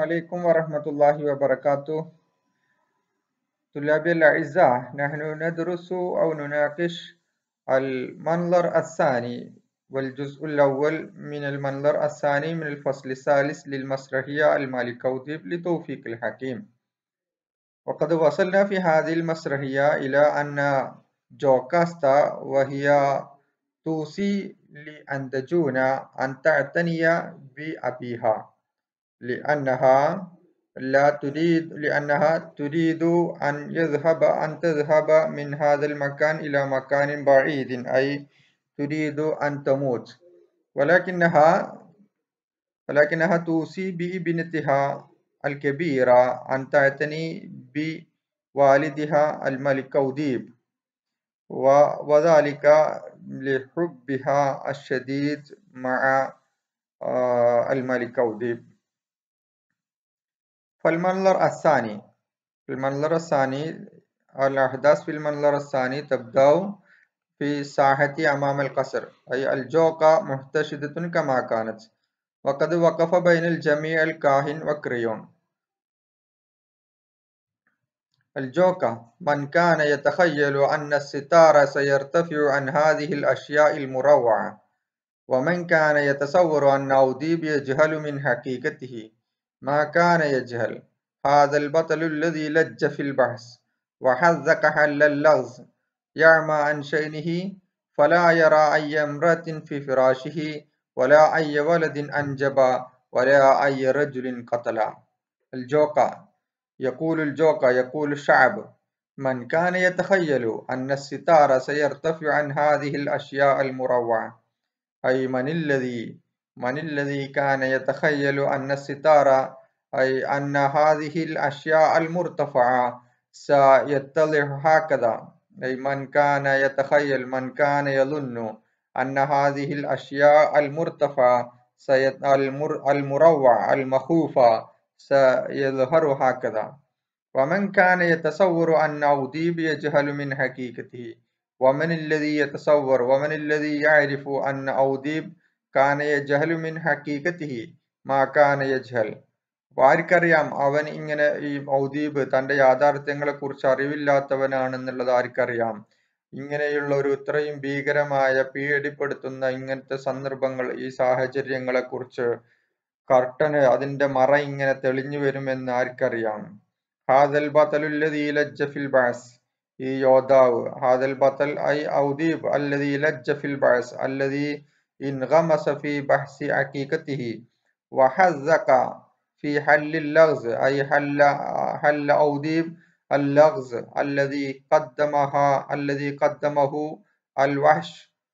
عليكم ورحمة الله وبركاته طلابي الأعزاء نحن ندرس أو نناقش المنظر الثاني والجزء الأول من المنظر الثاني من الفصل الثالث للمسرحية المالك وديب لتوفيق الحكيم وقد وصلنا في هذه المسرحية إلى أن جوكاستا وهي توصي لأندجونا أن تعتني بأبيها لأنها لا تريد لأنها تريد أن يذهب أن تذهب من هذا المكان إلى مكان بعيد أي تريد أن تموت ولكنها ولكنها توصي بابنتها الكبيرة أن تعتني بوالدها الملك أوديب وذلك لحبها الشديد مع الملك أوديب فالمنظر الثاني المنظر الثاني الأحداث في المنظر الثاني تبدأ في الساحة أمام القصر أي الجوقة محتشدة كما كانت وقد وقف بين الجميع الكاهن وكريون الجوكا من كان يتخيل أن الستار سيرتفع عن هذه الأشياء المروعة ومن كان يتصور أن أوديب يجهل من حقيقته ما كان يجهل هذا البطل الذي لج في البحث وحذق حل اللغز يعمى عن شأنه فلا يرى أي امرأة في فراشه ولا أي ولد أنجب ولا أي رجل قتل الجوكا يقول الجوكا يقول الشعب من كان يتخيل أن الستار سيرتفع عن هذه الأشياء المروعة أي من الذي من الذي كان يتخيل أن الستار أي أن هذه الأشياء المرتفعة سيطلع هكذا أي من كان يتخيل من كان يظن أن هذه الأشياء المرتفعة سيت... المر... المروعة المخوفة سيظهر هكذا ومن كان يتصور أن أوديب يجهل من حقيقته ومن الذي يتصور ومن الذي يعرف أن أوديب كان يجهل من حقيقته ما كان يجهل ആർക്കറിയാം അവൻ ഇങ്ങനെ ഈ ഔദീബ് തന്റെ യാഥാർത്ഥ്യങ്ങളെ കുറിച്ച് അറിവില്ലാത്തവനാണെന്നുള്ളത് ആർക്കറിയാം ഇങ്ങനെയുള്ള ഒരു ഇത്രയും ഭീകരമായ പീഡിപ്പെടുത്തുന്ന ഇങ്ങനത്തെ സന്ദർഭങ്ങൾ ഈ സാഹചര്യങ്ങളെ കുറിച്ച് കർട്ടന് അതിന്റെ മറ ഇങ്ങനെ തെളിഞ്ഞു വരുമെന്ന് ആർക്കറിയാം ഹാദൽ ബത്തലുല്ലദീ ലജ്ജ ഫിൽ ബഅസ് ഈ യോദ്ധാവ് ഹാദൽ ബത്തൽ ഐ ഔദീബ് അല്ലദീ ലജ്ജ ഫിൽ ബഅസ് അല്ലദീ ഇൻഗമസ ഫീ ബഹ്സി ഹഖീഖത്തിഹി വഹസ്സക في حل اللغز أي حل حل أوديب اللغز الذي قدمها الذي قدمه الوحش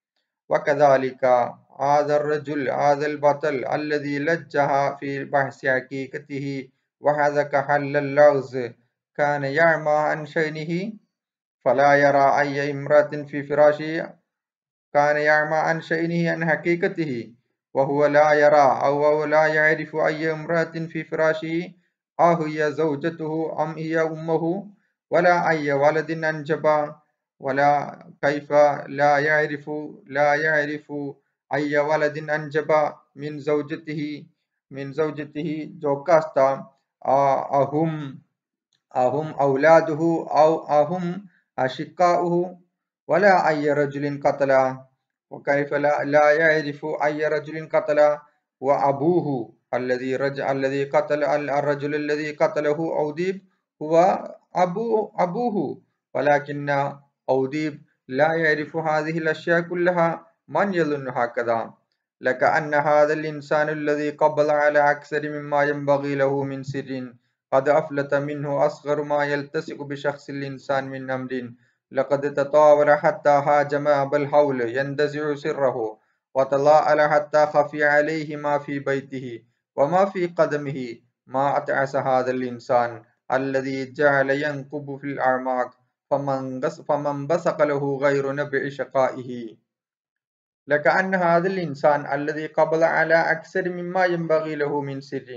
وكذلك هذا الرجل هذا البطل الذي لجها في بحث حقيقته وحذك حل اللغز كان يعمى عن شأنه فلا يرى أي امرأة في فراشه كان يعمى عن شأنه عن حقيقته وهو لا يرى أو لا يعرف أي امرأة في فراشه أهي زوجته أم هي أمه ولا أي ولد أنجب ولا كيف لا يعرف لا يعرف أي ولد أنجب من زوجته من زوجته جوكاستا أهم أهم أولاده أو أهم أشقاؤه ولا أي رجل قتل وكيف لا, لا يعرف أي رجل قتل وأبوه الذي رجع الذي قتل الرجل الذي قتله أوديب هو أبو أبوه ولكن أوديب لا يعرف هذه الأشياء كلها من يظن هكذا لكأن هذا الإنسان الذي قبل على أكثر مما ينبغي له من سر قد أفلت منه أصغر ما يلتصق بشخص الإنسان من أمر لقد تطاول حتى هاجم أبا الهول يندزع سره وتلاءل حتى خفي عليه ما في بيته وما في قدمه ما أتعس هذا الإنسان الذي جعل ينقب في الأعماق فمن, فمن بصق له غير نبع شقائه لكأن هذا الإنسان الذي قبل على أكثر مما ينبغي له من سر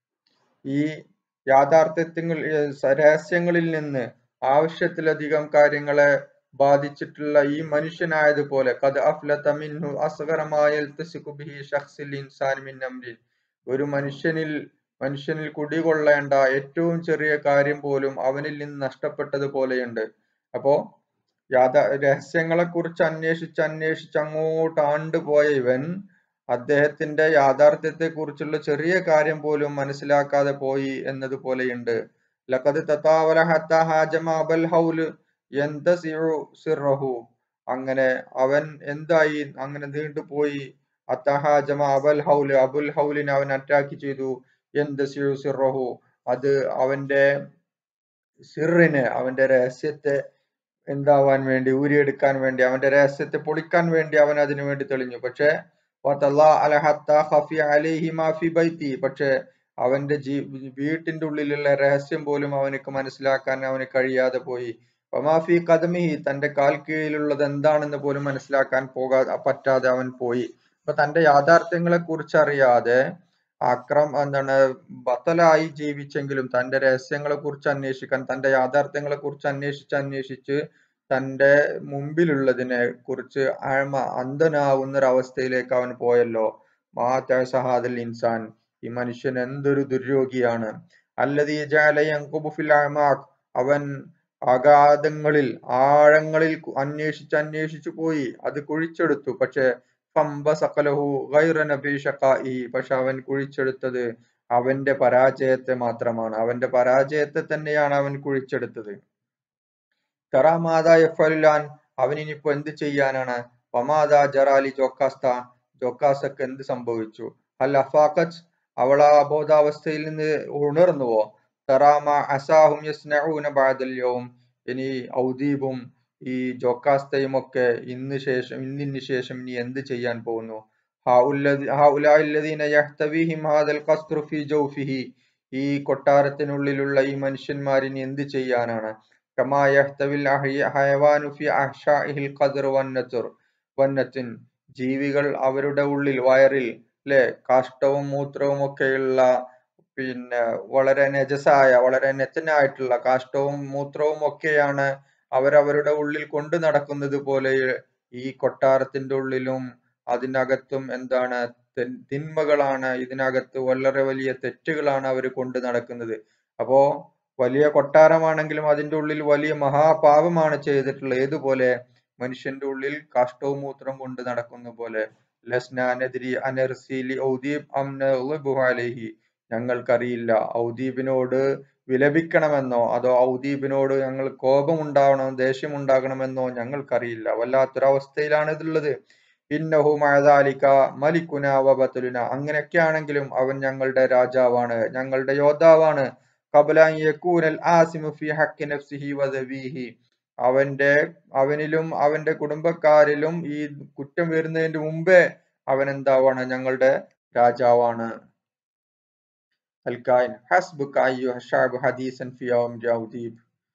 ഈ യാഥാർത്ഥ്യങ്ങൾ രഹസ്യങ്ങളിൽ നിന്ന് ആവശ്യത്തിലധികം കാര്യങ്ങളെ ബാധിച്ചിട്ടുള്ള ഈ മനുഷ്യനായതുപോലെ കത് അഫ്ലത മിൻഹു അസ്ഗറമായ ബിഹി ഷഖ്സിൽ ഇൻസാൻ മിൻ അംരിൻ ഒരു മനുഷ്യനിൽ മനുഷ്യനിൽ കുടികൊള്ളേണ്ട ഏറ്റവും ചെറിയ കാര്യം പോലും അവനിൽ നിന്ന് നഷ്ടപ്പെട്ടതുപോലെയുണ്ട് അപ്പോ യാഥാ രഹസ്യങ്ങളെ കുറിച്ച് അന്വേഷിച്ച് അന്വേഷിച്ച് അങ്ങോട്ട് ആണ്ടുപോയ ഇവൻ അദ്ദേഹത്തിന്റെ യാഥാർത്ഥ്യത്തെ കുറിച്ചുള്ള ചെറിയ കാര്യം പോലും മനസ്സിലാക്കാതെ പോയി എന്നതുപോലെയുണ്ട് ലഖദ് തതാവല ഹത്താ ഹാജമ അബൽ ഹൗല് യന്തസിഉ സിർറഹു അങ്ങനെ അവൻ എന്തായി അങ്ങനെ നീണ്ടുപോയി അത്തഹാജമ അബൽ ഹൗല് അബുൽ ഹൗലിനെ അവൻ അറ്റാക്ക് ചെയ്തു യന്തസിഉ സിർറഹു അത് അവന്റെ സിറിനെ അവന്റെ രഹസ്യത്തെ എന്താവാൻ വേണ്ടി ഊരിയെടുക്കാൻ വേണ്ടി അവന്റെ രഹസ്യത്തെ പൊളിക്കാൻ വേണ്ടി അവൻ അതിനു വേണ്ടി തെളിഞ്ഞു പക്ഷെ പക്ഷെ അവന്റെ ജീ വീട്ടിന്റെ ഉള്ളിലുള്ള രഹസ്യം പോലും അവനക്ക് മനസ്സിലാക്കാൻ അവന് കഴിയാതെ പോയി ഒമാഫി കദമിഹി തന്റെ കാൽ കീഴിലുള്ളത് എന്താണെന്ന് പോലും മനസ്സിലാക്കാൻ പോകാ പറ്റാതെ അവൻ പോയി അപ്പൊ തന്റെ യാഥാർത്ഥ്യങ്ങളെ കുറിച്ച് അറിയാതെ അക്രം എന്താണ് ബത്തലായി ജീവിച്ചെങ്കിലും തന്റെ രഹസ്യങ്ങളെ കുറിച്ച് അന്വേഷിക്കാൻ തന്റെ യാഥാർത്ഥ്യങ്ങളെ കുറിച്ച് അന്വേഷിച്ച് അന്വേഷിച്ച് തന്റെ മുമ്പിലുള്ളതിനെ കുറിച്ച് ആഴ്മ അന്ധനാവുന്ന ഒരു അവസ്ഥയിലേക്ക് അവൻ പോയല്ലോ മാതൽ ഇൻസാൻ ഈ മനുഷ്യൻ എന്തൊരു ദുര്യോഗിയാണ് അല്ലതീ ജാലയങ്കുബുഫിൽ അവൻ അഗാധങ്ങളിൽ ആഴങ്ങളിൽ അന്വേഷിച്ച് അന്വേഷിച്ചു പോയി അത് കുഴിച്ചെടുത്തു പക്ഷെ ഫംബസഖലഹു ഗൈറ നബീഷഖായി പക്ഷെ അവൻ കുഴിച്ചെടുത്തത് അവന്റെ പരാജയത്തെ മാത്രമാണ് അവന്റെ പരാജയത്തെ തന്നെയാണ് അവൻ കുഴിച്ചെടുത്തത് കറാമാത എഫലാൻ അവൻ ഇനിയിപ്പോ എന്ത് ചെയ്യാനാണ് പമാത ജറാലി ജോക്കാസ്ത ജോക്കാസക്ക് എന്ത് സംഭവിച്ചു അൽ അഫാഖത്ത് അവൾ ആ അബോധാവസ്ഥയിൽ നിന്ന് ഉണർന്നുവോ തറാമ അസാഹും യസ്നഊന ബഅദൽ ഇനി ഔദീബും ഈ ജോക്കാസ്തയും ഒക്കെ ഇന്ന് ശേഷം ഇന്നിന് ശേഷം ഇനി എന്ത് ചെയ്യാൻ പോകുന്നു ഈ കൊട്ടാരത്തിനുള്ളിലുള്ള ഈ മനുഷ്യന്മാരിനി എന്ത് ചെയ്യാനാണ് വന്നത്തിൻ ജീവികൾ അവരുടെ ഉള്ളിൽ വയറിൽ അല്ലെ കാഷ്ടവും മൂത്രവും ഒക്കെയുള്ള പിന്നെ വളരെ നജസായ വളരെ നെത്തനായിട്ടുള്ള കാഷ്ടവും മൂത്രവും ഒക്കെയാണ് അവരവരുടെ ഉള്ളിൽ കൊണ്ടു നടക്കുന്നത് പോലെ ഈ കൊട്ടാരത്തിന്റെ ഉള്ളിലും അതിനകത്തും എന്താണ് തിന്മകളാണ് ഇതിനകത്ത് വളരെ വലിയ തെറ്റുകളാണ് അവർ കൊണ്ടു നടക്കുന്നത് അപ്പോ വലിയ കൊട്ടാരമാണെങ്കിലും അതിന്റെ ഉള്ളിൽ വലിയ മഹാപാപമാണ് ചെയ്തിട്ടുള്ളത് ഏതുപോലെ മനുഷ്യന്റെ ഉള്ളിൽ കാഷ്ടവും മൂത്രം കൊണ്ട് നടക്കുന്ന പോലെ ലസ്നാനെതിരി അനർസീലി ഔദീബ് അംനഹി ഞങ്ങൾക്കറിയില്ല ഔദീബിനോട് വിലപിക്കണമെന്നോ അതോ ഔദീബിനോട് ഞങ്ങൾ കോപമുണ്ടാവണം ദേഷ്യം ഉണ്ടാകണമെന്നോ ഞങ്ങൾക്കറിയില്ല വല്ലാത്തൊരവസ്ഥയിലാണ് ഇതുള്ളത് ഇന്നഹു മഴതാലിക്ക മലിക്കുന വബത്തുലുന അങ്ങനെയൊക്കെ ആണെങ്കിലും അവൻ ഞങ്ങളുടെ രാജാവാണ് ഞങ്ങളുടെ യോദ്ധാവാണ് കബലൂനൽ ആസിമു ഫി ഹക്കി നഫ്സിഹി വദവീഹി അവന്റെ അവനിലും അവന്റെ കുടുംബക്കാരിലും ഈ കുറ്റം വരുന്നതിന്റെ മുമ്പേ അവൻ എന്താവാണ് ഞങ്ങളുടെ രാജാവാണ് الكائن حسبك أيها الشعب حديثا في يوم ഔദീബ്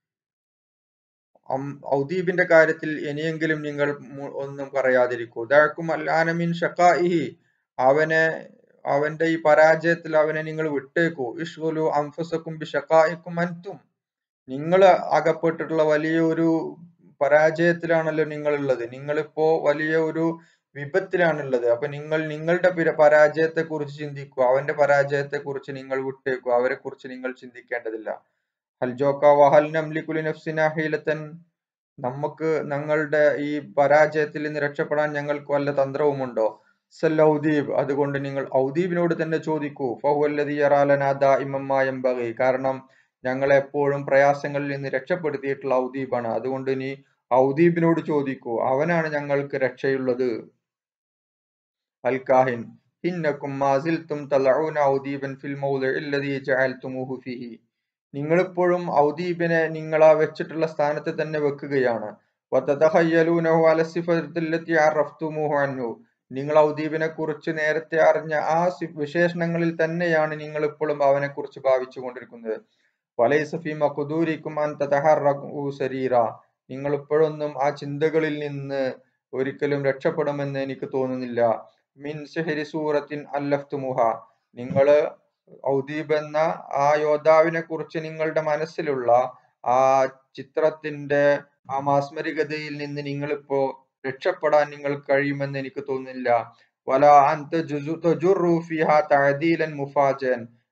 ഔദീബിന്റെ കാര്യത്തിൽ ഇനിയെങ്കിലും നിങ്ങൾ ഒന്നും പറയാതിരിക്കൂ ദഴക്കും അല്ലാനമിൻ ഷക്കായിഹി അവനെ അവന്റെ ഈ പരാജയത്തിൽ അവനെ നിങ്ങൾ വിട്ടേക്കൂ ഇഷ്കുലു അംഫസക്കും ബി ഷക്കായിക്കും അൻതും നിങ്ങൾ അകപ്പെട്ടിട്ടുള്ള വലിയൊരു പരാജയത്തിലാണല്ലോ നിങ്ങൾ ഉള്ളത് നിങ്ങളിപ്പോ വലിയ ഒരു വിപത്തിലാണുള്ളത് അപ്പൊ നിങ്ങൾ നിങ്ങളുടെ പരാജയത്തെ കുറിച്ച് ചിന്തിക്കുക അവന്റെ പരാജയത്തെ കുറിച്ച് നിങ്ങൾ വിട്ടേക്കുക അവരെ കുറിച്ച് നിങ്ങൾ ചിന്തിക്കേണ്ടതില്ല ഹൽജോക്ക വഹൽ നംലിക്കുലി നഫ്സിന ഹീലത്തൻ നമുക്ക് ഞങ്ങളുടെ ഈ പരാജയത്തിൽ നിന്ന് രക്ഷപ്പെടാൻ ഞങ്ങൾക്ക് വല്ല തന്ത്രവുമുണ്ടോ സൽ ഔദീബ് അതുകൊണ്ട് നിങ്ങൾ ഔദീബിനോട് തന്നെ ചോദിക്കൂ ഫഹുവല്ലതിയറാലനാദി കാരണം ഞങ്ങളെ എപ്പോഴും പ്രയാസങ്ങളിൽ നിന്ന് രക്ഷപ്പെടുത്തിയിട്ടുള്ള ഔദീബാണ് അതുകൊണ്ട് ഇനി ഔദീബിനോട് ചോദിക്കൂ അവനാണ് ഞങ്ങൾക്ക് രക്ഷയുള്ളത് അൽ കാഹിൻ ഇന്നക്കും മാസിൽത്തും തലഊന ഔദീബൻ ഫിൽ മൗദിഇല്ലദീ ജഅൽതുമൂഹു ഫീഹി നിങ്ങളിപ്പോഴും ഔദീബിനെ നിങ്ങൾ ആ വെച്ചിട്ടുള്ള സ്ഥാനത്ത് തന്നെ വെക്കുകയാണ് വതതഖയ്യലൂനഹു അല സിഫത്തില്ലത്തി അറഫ്തുമൂഹു അൻഹു നിങ്ങൾ ഔദീബിനെ കുറിച്ച് നേരത്തെ അറിഞ്ഞ ആ വിശേഷണങ്ങളിൽ തന്നെയാണ് നിങ്ങൾ ഇപ്പോഴും അവനെ കുറിച്ച് ഭാവിച്ചു കൊണ്ടിരിക്കുന്നത് വലൈസഫി മഖുദൂരിക്കും അൻ തതഹറഖു സരീറ നിങ്ങൾ ഇപ്പോഴൊന്നും ആ ചിന്തകളിൽ നിന്ന് ഒരിക്കലും രക്ഷപ്പെടുമെന്ന് എനിക്ക് തോന്നുന്നില്ല മിൻ സെഹരി സൂറത്തിൻ അല്ലഫ്തുമുഹ നിങ്ങൾ ഔദീബ് എന്ന ആ യോദ്ധാവിനെ കുറിച്ച് നിങ്ങളുടെ മനസ്സിലുള്ള ആ ചിത്രത്തിന്റെ ആ മാസ്മരികതയിൽ നിന്ന് നിങ്ങളിപ്പോ രക്ഷപ്പെടാൻ നിങ്ങൾക്ക് കഴിയുമെന്ന് എനിക്ക് തോന്നുന്നില്ല വല അന്ത തജുറു ഫിഹ തഅദീലൻ മുഫാജൻ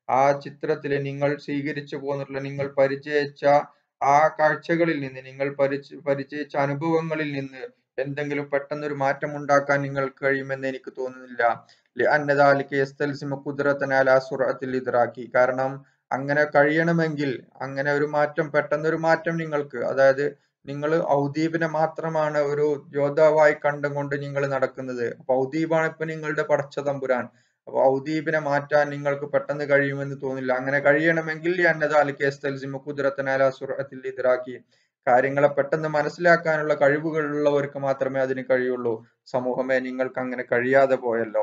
ആ ചിത്രത്തിൽ നിങ്ങൾ സ്വീകരിച്ചു പോന്നിട്ടുള്ള നിങ്ങൾ പരിചയിച്ച ആ കാഴ്ചകളിൽ നിന്ന് നിങ്ങൾ പരിച പരിചയിച്ച അനുഭവങ്ങളിൽ നിന്ന് എന്തെങ്കിലും പെട്ടെന്നൊരു മാറ്റം ഉണ്ടാക്കാൻ നിങ്ങൾക്ക് കഴിയുമെന്ന് എനിക്ക് തോന്നുന്നില്ല ലിഅന്നദാലിക യസ്തൽസിമു ഖുദ്റതൻ അലാ സുറഅത്തിൽ ഇദ്റാക്കി കാരണം അങ്ങനെ കഴിയണമെങ്കിൽ അങ്ങനെ ഒരു മാറ്റം പെട്ടെന്നൊരു മാറ്റം നിങ്ങൾക്ക് അതായത് നിങ്ങൾ ഔദീബിനെ മാത്രമാണ് ഒരു യോദ്ധാവായി കണ്ടുകൊണ്ട് നിങ്ങൾ നടക്കുന്നത് അപ്പൊ ഔദീബാണ് ഇപ്പൊ നിങ്ങളുടെ പടച്ച തമ്പുരാൻ അപ്പൊ ഔദീബിനെ മാറ്റാൻ നിങ്ങൾക്ക് പെട്ടെന്ന് കഴിയുമെന്ന് തോന്നില്ല അങ്ങനെ കഴിയണമെങ്കിൽ അന്നദാലിക യസ്തൽസിമു ഖുദ്റതൻ അലാ സുറഅത്തിൽ ഇദ്റാക്കി കാര്യങ്ങളെ പെട്ടെന്ന് മനസ്സിലാക്കാനുള്ള കഴിവുകളുള്ളവർക്ക് മാത്രമേ അതിന് കഴിയുള്ളൂ സമൂഹമേ നിങ്ങൾക്ക് അങ്ങനെ കഴിയാതെ പോയല്ലോ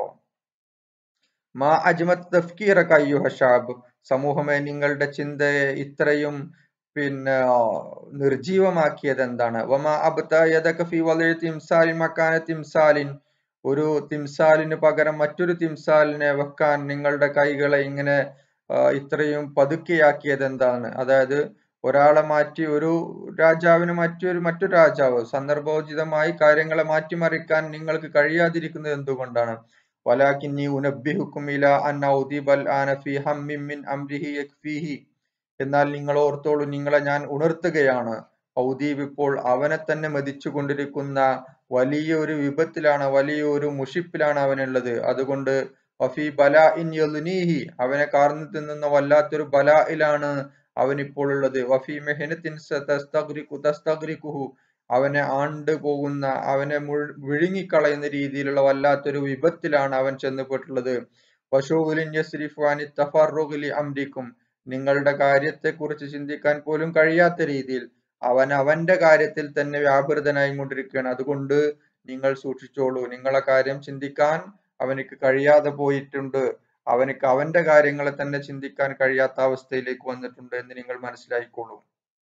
മാ അജ്മത് തഫ്കീറക അയ്യുഹ ഷാബ് സമൂഹമേ നിങ്ങളുടെ ചിന്തയെ ഇത്രയും പിന്നെ നിർജീവമാക്കിയത് എന്താണ് വമാ അബ്ത യദക ഫി വലഇ തിംസാലിൻ മക്കാന തിംസാലിൻ ഒരു തിംസാലിന് പകരം മറ്റൊരു തിംസാലിനെ വെക്കാൻ നിങ്ങളുടെ കൈകളെ ഇങ്ങനെ ആ, ഇത്രയും പതുക്കെയാക്കിയത് എന്താണ് അതായത് ഒരാളെ മാറ്റി ഒരു രാജാവിന് മറ്റൊരു മറ്റൊരു രാജാവ് സന്ദർഭോചിതമായി കാര്യങ്ങളെ മാറ്റിമറിക്കാൻ നിങ്ങൾക്ക് കഴിയാതിരിക്കുന്നത് എന്തുകൊണ്ടാണ് വലാകിന്നി ഉനബ്ബിഹുക്കും ഇല അൻ ഔദിബൽ ആന ഫി ഹമ്മിൻ മിൻ അംരിഹി യക്ഫീഹി എന്നാൽ നിങ്ങൾ ഓർത്തോളൂ നിങ്ങളെ ഞാൻ ഉണർത്തുകയാണ് ഔദീബ് ഇപ്പോൾ അവനെ തന്നെ മതിച്ചു കൊണ്ടിരിക്കുന്ന വലിയ ഒരു വിപത്തിലാണ് വലിയ ഒരു മുഷിപ്പിലാണ് അവനുള്ളത് അതുകൊണ്ട് വഫി ബലാ ഇൻ യദ്നീഹി അവനെ കാർന്നു തിന്നുന്ന വല്ലാത്തൊരു ബലായിലാണ് അവൻ ഇപ്പോൾ ഉള്ളത് വഫി മെഹനത്തിൻ തസ്തഗ്രിഖു തസ്തഗ്രിഖുഹു അവനെ ആണ്ട് പോകുന്ന അവനെ മുഴു വിഴുങ്ങിക്കളയുന്ന രീതിയിലുള്ള വല്ലാത്തൊരു വിപത്തിലാണ് അവൻ ചെന്നപ്പെട്ടുള്ളത് വശൂലിൻ യസ്രിഫു അനി തഫറുഖി ലി അംരിക്കും നിങ്ങളുടെ കാര്യത്തെക്കുറിച്ച് ചിന്തിക്കാൻ പോലും കഴിയാത്ത രീതിയിൽ അവൻ അവന്റെ കാര്യത്തിൽ തന്നെ വ്യാപൃതനായി കൊണ്ടിരിക്കുകയാണ് അതുകൊണ്ട് നിങ്ങൾ സൂക്ഷിച്ചോളൂ നിങ്ങളെ കാര്യം ചിന്തിക്കാൻ അവനിക്ക് കഴിയാതെ പോയിട്ടുണ്ട് അവനിക്ക് അവന്റെ കാര്യങ്ങളെ തന്നെ ചിന്തിക്കാൻ കഴിയാത്ത അവസ്ഥയിലേക്ക് വന്നിട്ടുണ്ട് എന്ന് നിങ്ങൾ മനസ്സിലാക്കിക്കോളൂ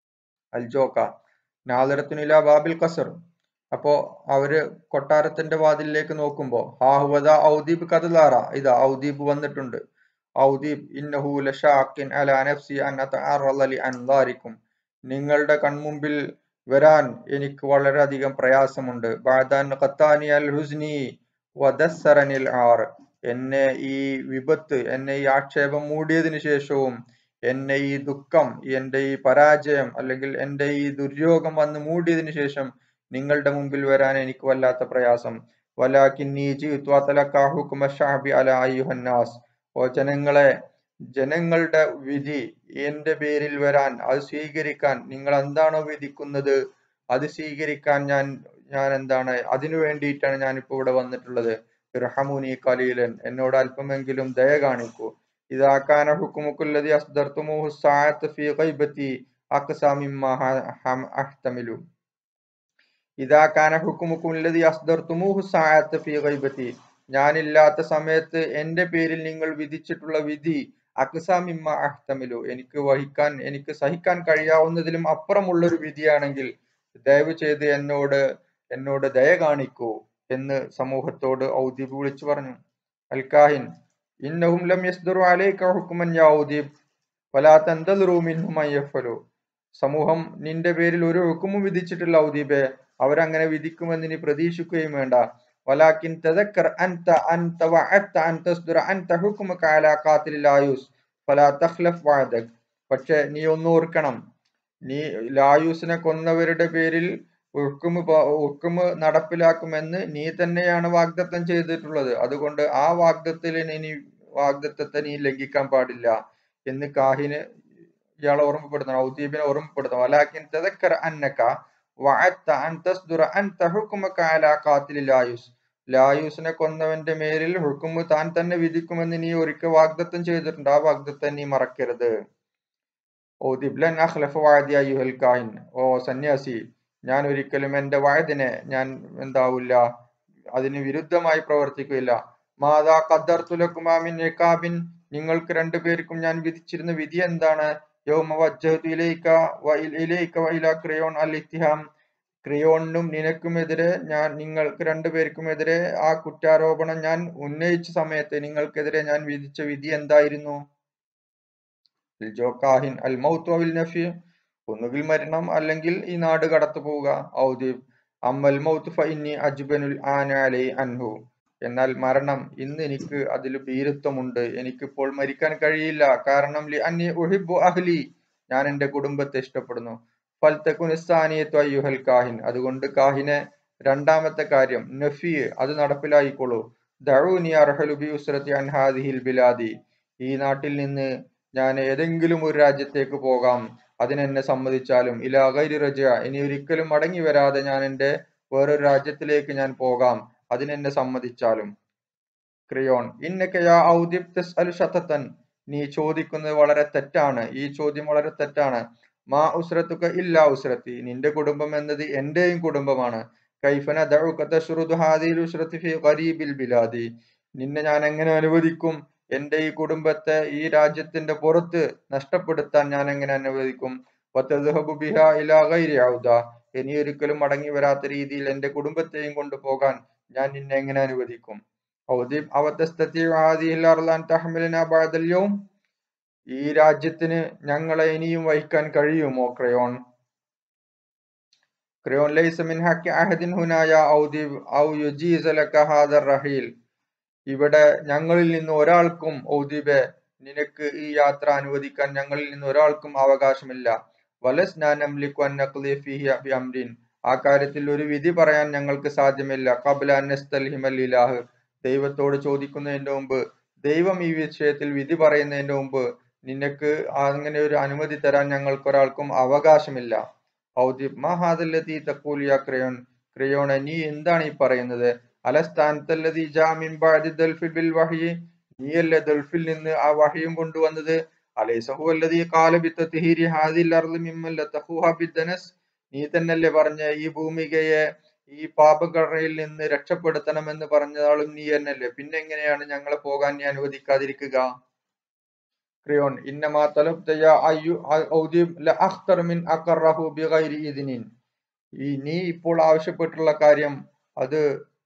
അൽജോക്ക നാദറത്തുനില ബാബിൽ കസർ അപ്പോ അവര് കൊട്ടാരത്തിന്റെ വാതിലിലേക്ക് നോക്കുമ്പോ ഹാഹുവദ ഔദീബ് കതലാറ ഇതാ ഔദീബ് വന്നിട്ടുണ്ട് ഔദീബ് ഇന്നഹു ലഷാഖിൻ അലാ നഫ്സി അൻ അതഅറള ലി അൻദാരിക്കും നിങ്ങളുടെ കൺമുമ്പിൽ വരാൻ എനിക്ക് വളരെയധികം പ്രയാസമുണ്ട് ബാദാൻ ഖത്താനി അൽ ഹുസ്നി വദസ്സറനിൽ ആർ എന്നെ ഈ വിപത്ത് എന്നെ ഈ ആക്ഷേപം മൂടിയതിനു ശേഷവും എന്നെ ഈ ദുഃഖം എന്റെ ഈ പരാജയം അല്ലെങ്കിൽ എന്റെ ഈ ദുര്യോഗം വന്ന് മൂടിയതിനു ശേഷം നിങ്ങളുടെ മുമ്പിൽ വരാൻ എനിക്ക് വല്ലാത്ത പ്രയാസം വലാകിന്നി ജിഇതു അതലഖ ഹുക്മ ശഅബി അലാ അയ്യുഹന്നാസ് ഓ ജനങ്ങളെ ജനങ്ങളുടെ വിധി എന്റെ പേരിൽ വരാൻ അത് സ്വീകരിക്കാൻ നിങ്ങൾ എന്താണോ വിധിക്കുന്നത് അത് സ്വീകരിക്കാൻ ഞാൻ ഞാൻ എന്താണ് അതിനു വേണ്ടിയിട്ടാണ് ഞാൻ ഇപ്പോൾ ഇവിടെ വന്നിട്ടുള്ളത് ഇർഹമുനി കലീലൻ എന്നോട് അല്പമെങ്കിലും ദയ കാണിക്കൂ ഇദാ കാന ഹുക്കുമുക്കുല്ലദി അസ്ദർതുമൂഹു സാഅത്ത് ഫീ ഗൈബതി അഖ്സാ മിമ്മാ ഹ- ഹം- അഹ്തമിലു ഇദാ കാന ഹുക്കുമുക്കുല്ലദി അസ്ദർതുമൂഹു സാഅത്ത് ഫീ ഗൈബതി ഞാനില്ലാത്ത സമയത്ത് എന്റെ പേരിൽ നിങ്ങൾ വിധിച്ചിട്ടുള്ള വിധി അക്സാ മിമ്മ അഹ്തമിലു എനിക്ക് വഹിക്കാൻ എനിക്ക് സഹിക്കാൻ കഴിയാവുന്നതിലും അപ്പുറമുള്ള ഒരു വിധിയാണെങ്കിൽ ദയവ് ചെയ്ത് എന്നോട് എന്നോട് ദയ കാണിക്കൂ എന്ന് സമൂഹത്തോട് ഔദീബ് വിളിച്ചു പറഞ്ഞു അൽക്കാഹിൻ ഇന്നഹും ലം യസ്ദറു അലൈക ഹുക്മൻ യാ ഔദീബ് വലാ തന്തദറു മിൻഹും അൻ യഫ്അലു സമൂഹം നിന്റെ പേരിൽ ഒരു ഹുക്കുമും വിധിച്ചിട്ടില്ല ഔദീബെ അവരങ്ങനെ വിധിക്കുമെന്ന് നീ പ്രതീക്ഷിക്കുകയും വേണ്ട ولكن تذكر أنت أنت وعدت أن تصدر أنت حكمك على قاتل ലായൂസ് فلا تخلف وعدك പക്ഷെ നീ ഒന്ന് ഓർക്കണം നീ ലായൂസിനെ കൊന്നവരുടെ പേരിൽ ഹുക്കുമ് പ- ഹുക്കുമ് നടപ്പിലാക്കുമെന്ന് നീ തന്നെയാണ് വാഗ്ദത്തം ചെയ്തിട്ടുള്ളത് അതുകൊണ്ട് ആ വാഗ്ദത്തിൽ നീ വാഗ്ദത്തത്തെ നീ ലംഘിക്കാൻ പാടില്ല എന്ന് കാഹിന് ഇയാളെ ഓർമ്മപ്പെടുത്തണം ഔദീബിനെ ഓർമ്മപ്പെടുത്തണം വലാക്കിൻ തദക്കർ അന്നക വഅത്ത അൻ തസ്ദുറ അൻത ഹുക്മക അലാ ഖാതിലി ലായൂസ് ലായൂസിനെ കൊന്നവന്റെ മേലിൽ ഹുക്കുമ് താൻ തന്നെ വിധിക്കുമെന്ന് നീ ഒരിക്കൽ വാഗ്ദത്തം ചെയ്തിട്ടുണ്ട് ആ വാഗ്ദത്തം നീ മറക്കരുത് ഔദീബ് ലൻ അഖ്ലഫ വഅദി അയ്യുഹൽ കാഹിൻ ഓ സന്യാസി ഞാൻ ഒരിക്കലും എന്റെ വയതിനെ ഞാൻ എന്താവില്ല അതിന് വിരുദ്ധമായി പ്രവർത്തിക്കുകയില്ല മാതാ ഖദ്ദർതുലക്കുമാ മിൻ ഇഖാബിൻ നിങ്ങൾക്ക് രണ്ടുപേർക്കും ഞാൻ വിധിച്ചിരുന്ന വിധി എന്താണ് യൗമ വജ്ജഹതു ഇലൈക വ ഇൽ- ഇലൈക വ ഇലാ ക്രയോൺ അൽ ഇത്തിഹാം ക്രിയോണിനും നിനക്കുമെതിരെ ഞാൻ നിങ്ങൾക്ക് രണ്ടുപേർക്കുമെതിരെ ആ കുറ്റാരോപണം ഞാൻ ഉന്നയിച്ച സമയത്ത് നിങ്ങൾക്കെതിരെ ഞാൻ വിധിച്ച വിധി എന്തായിരുന്നു ജോക്കാഹിൻ അൽ മൗത്ത് അവിൽ നഫി ഒന്നുകിൽ മരണം അല്ലെങ്കിൽ ഈ നാട് കടത്തു പോവുക ഔദീബ് അമ്മൽ മൗത്ത് ഫഇന്നി അജ്ബനുൽ ആന അലൈ അൻഹു എന്നാൽ മരണം ഇന്ന് എനിക്ക് അതിൽ ഭീരുത്വമുണ്ട് എനിക്കിപ്പോൾ മരിക്കാൻ കഴിയില്ല കാരണം ലി അന്നി ഉഹിബു അഹ്ലി ഞാൻ എൻ്റെ കുടുംബത്തെ ഇഷ്ടപ്പെടുന്നു ഫൽത്തക്കുനിസ്ഥാനിയത്വ യുഹൽ കാഹിൻ അതുകൊണ്ട് കാഹിനെ രണ്ടാമത്തെ കാര്യം നഫി അത് നടപ്പിലായിക്കോളൂ ദഊനി അർഹലു ബി ഉസ്രത്തി അൻ ഹാദിഹിൽ ബിലാദി ഈ നാട്ടിൽ നിന്ന് ഞാൻ ഏതെങ്കിലും ഒരു രാജ്യത്തേക്ക് പോകാം അതിനെന്നെ സമ്മതിച്ചാലും ഇലാ ഗൈരി റജ ഇനി ഒരിക്കലും മടങ്ങി വരാതെ ഞാൻ എൻ്റെ വേറൊരു രാജ്യത്തിലേക്ക് ഞാൻ പോകാം അതിനെന്നെ സമ്മതിച്ചാലും ക്രിയോൺ ഇന്നക യാ ഔദിബ് തസ്അലു ശതതൻ നീ ചോദിക്കുന്നത് വളരെ തെറ്റാണ് ഈ ചോദ്യം വളരെ തെറ്റാണ് മാ ഉസ്രത്തുക ഇല്ല ഉസ്രത്തി നിന്റെ കുടുംബം എന്നത് എന്റെയും കുടുംബമാണ് കൈഫന ദഉക തശ്റുദു ഹാദിൽ ഉസ്രത്തി ഫി ഖരീബിൽ ബിലാദി നിന്നെ ഞാൻ എങ്ങനെ അനുവദിക്കും എന്റെ ഈ കുടുംബത്തെ ഈ രാജ്യത്തിന്റെ പുറത്ത് നഷ്ടപ്പെടുത്താൻ ഞാൻ എങ്ങനെ അനുവദിക്കും വതദ്ഹബു ബിഹാ ഇലാ ഗൈരി ഔദ ഇനി ഒരിക്കലും മടങ്ങി വരാത്ത രീതിയിൽ എന്റെ കുടുംബത്തെയും കൊണ്ടുപോകാൻ ഞാൻ നിന്നെ എങ്ങനെ അനുവദിക്കും ഔദീബ് അവതസ്തതിഉ ഹാദിഹിൽ അർളാൻ തഹ്മിലന ബഅദൽ യൗം ഈ രാജ്യത്തിന് ഞങ്ങളെ ഇനിയും വഹിക്കാൻ കഴിയുമോ ക്രയോൺ ക്രയോൺ ലൈസ മിൻ ഹക്കി അഹദിൻ ഹുനായ ഔദീബ് ഔ യുജീസ ലക ഹാദർ റഹീൽ ഇവിടെ ഞങ്ങളിൽ നിന്ന് ഒരാൾക്കും ഔദീബെ നിനക്ക് ഈ യാത്ര അനുവദിക്കാൻ ഞങ്ങളിൽ നിന്ന് ഒരാൾക്കും അവകാശമില്ല വലസ് അംരിൻ ആ കാര്യത്തിൽ ഒരു വിധി പറയാൻ ഞങ്ങൾക്ക് സാധ്യമല്ല കബല അന്നസ്തൽഹിമല്ലാഹ് ദൈവത്തോട് ചോദിക്കുന്നതിന്റെ മുമ്പ് ദൈവം ഈ വിഷയത്തിൽ വിധി പറയുന്നതിന്റെ മുമ്പ് നിനക്ക് അങ്ങനെ ഒരു അനുമതി തരാൻ ഞങ്ങൾക്ക് ഒരാൾക്കും അവകാശമില്ല ഔദീബ് മഹാദല്ലതി തക്കൂലിയ ക്രയോൺ ക്രയോണെ നീ എന്താണ് ഈ പറയുന്നത് അലസ്ഥാനത്തല്ലതി ജാമിൻ ബഅദി ദൽഫി ബിൽ വഹി നീയല്ലേ ദൽഫിൽ നിന്ന് ആ വഹിയും കൊണ്ടുവന്നത് അലൈസഹു അല്ലതി ഖാല ബിത്തത്ഹീരി ഹാദിൽ അർളി മിമ്മൻ ലതഖുഹ ബിദ്ദനസ് നീ തന്നല്ലേ പറഞ്ഞ ഈ ഭൂമികയെ ഈ പാപകടയിൽ നിന്ന് രക്ഷപ്പെടുത്തണമെന്ന് പറഞ്ഞതാളും നീ തന്നെയല്ലേ പിന്നെ എങ്ങനെയാണ് ഞങ്ങളെ പോകാൻ നീ അനുവദിക്കാതിരിക്കുക ക്രിയോൺ ഇന്നമാ തലബ്തയ അയ്യു ഔദീബ് ലഅഖ്തർ മിൻ അഖറഹു ബിഗൈരി ഇദ്നിൻ ഈ നീ ഇപ്പോൾ ആവശ്യപ്പെട്ടുള്ള കാര്യം അത്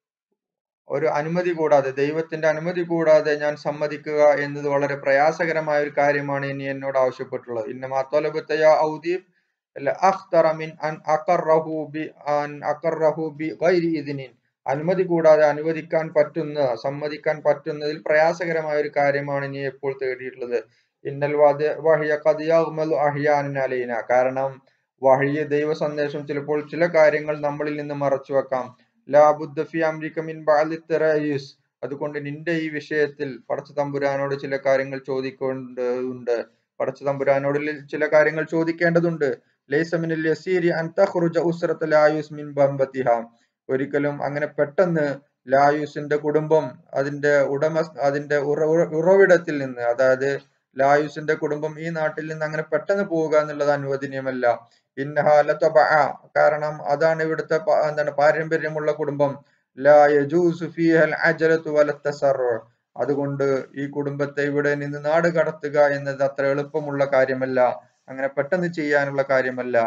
ഒരു അനുമതി കൂടാതെ ദൈവത്തിന്റെ അനുമതി കൂടാതെ ഞാൻ സമ്മതിക്കുക എന്നത് വളരെ പ്രയാസകരമായ ഒരു കാര്യമാണ് ഇനി എന്നോട് ആവശ്യപ്പെട്ടുള്ളത് ഇന്നമാ തൊലബത്തയ ഔദീബ് ലഅഖ്തറ മിൻ അൻ അഖറഹു ബി അൻ അഖറഹു ബി ഗൈരി ഇദ്നിൻ അനുമതി കൂടാതെ അനുവദിക്കാൻ പറ്റുന്ന സമ്മതിക്കാൻ പറ്റുന്നതിൽ പ്രയാസകരമായ ഒരു കാര്യമാണ് നീ എപ്പോൾ തേടിയിട്ടുള്ളത് ഇന്നൽ വഹിയ കദിയാമൽ അഹിയാൻ അലൈന കാരണം വഹിയ ദൈവ സന്ദേശം ചിലപ്പോൾ ചില കാര്യങ്ങൾ നമ്മളിൽ നിന്ന് മറച്ചു വെക്കാം ലാബുദ്ദ ഫി അംരിക മിൻ ബഅദി തറായുസ് അതുകൊണ്ട് നിന്റെ ഈ വിഷയത്തിൽ പടച്ച തമ്പുരാനോട് ചില കാര്യങ്ങൾ ചോദിക്കേണ്ടതുണ്ട് പടച്ച തമ്പുരാനോട് ചില കാര്യങ്ങൾ ചോദിക്കേണ്ടതുണ്ട് ലൈസ മിനൽ യസീരി അൻ തഖ്റുജ ഉസ്റത ലായുസ് മിൻ ബംബത്തിഹ ഒരിക്കലും അങ്ങനെ പെട്ടെന്ന് ലായുസിന്റെ കുടുംബം അതിന്റെ ഉടമ അതിന്റെ ഉറവിടത്തിൽ നിന്ന് അതായത് ലായുസിന്റെ കുടുംബം ഈ നാട്ടിൽ നിന്ന് അങ്ങനെ പെട്ടെന്ന് പോവുക എന്നുള്ളത് അനുവദനീയമല്ല ഇന്നഹാല കാരണം അതാണ് ഇവിടുത്തെ എന്താണ് പാരമ്പര്യമുള്ള കുടുംബം ലാ യജൂസു ഫീഹൽ അജലത്തു വലത്തസറു അതുകൊണ്ട് ഈ കുടുംബത്തെ ഇവിടെ നിന്ന് നാട് കടത്തുക എന്നത് അത്ര എളുപ്പമുള്ള കാര്യമല്ല അങ്ങനെ പെട്ടെന്ന് ചെയ്യാനുള്ള കാര്യമല്ല